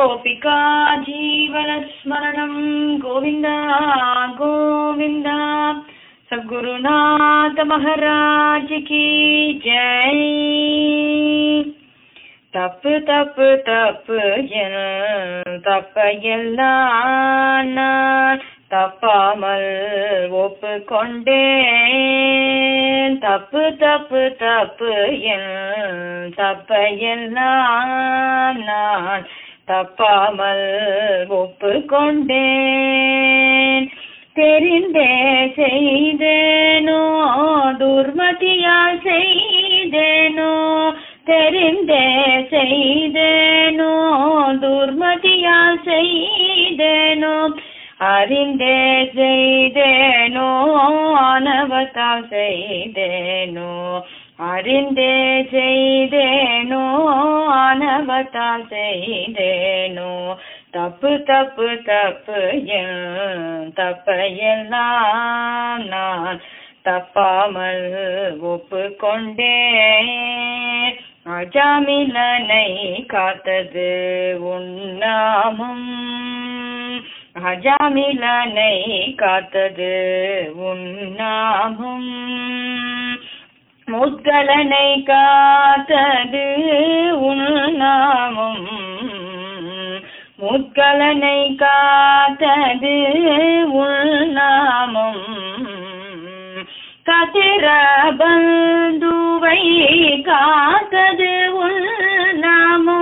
गोपिका जीवनस्मरणं गोविन्द गोविन्द सद्गुरुनाथ महाराज की जय தப்பு தப்பு தப்பு என தப்பையெல்லாம் நான் தப்பாமல் ஒப்புக்கொண்டேன் தப்பு தப்பு தப்பு என் தப்பையெல்லாம் நான் தப்பாமல் ஒப்புக்கொண்டேன் தெரிந்தே செய்தேனோ துர்மதியால் செய்தேனோ தெரிந்தே செய்தேனோ துர்மதியால் செய்தேனோ அறிந்தே செய்தேனோ ஆணவத்தால் செய்தேனோ அறிந்தே செய்தேனோ ஆணவத்தால் செய்தேனோ தப்பு தப்பு தப்பு என் தப்பையெல்லாம் நான் தப்பாமல் ஒப்புக்கொண்டேன் அஜாமிலனை காத்தது உன்னாமம் அஜாமிலனை காத்தது உன்னாமம் முத்கலனை காத்தது உன்னாமம் முத்கலனை காத்தது உள்நாமம் கதிரபந்துவை காத்தது உள்நாமோ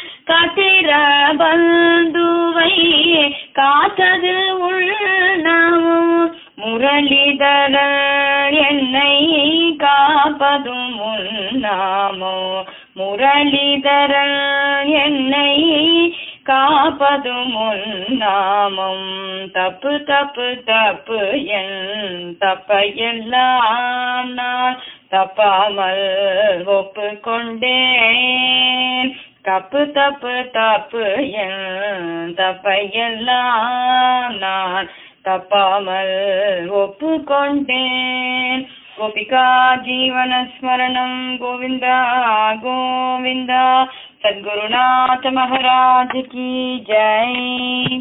கதிரபந்துவை காத்தது உள்நாமோ முரளிதர என்னை காப்பதும் உன்னாமோ முரளிதர என்னை காப்பதும் உன்னாமம் தப்பு தப்பு தப்பு என் தப்பையெல்லாம் நான் தப்பாமல் ஒப்புக்கொண்டேன் தப்பு தப்பு தப்பு என் தப்பையெல்லாம் நான் தப்பாமல் ஒப்புக்கொண்டேன் गोपिका जीवनस्मरणं गोविन्द गोविन्द सद्गुरुनाथ महाराज की जय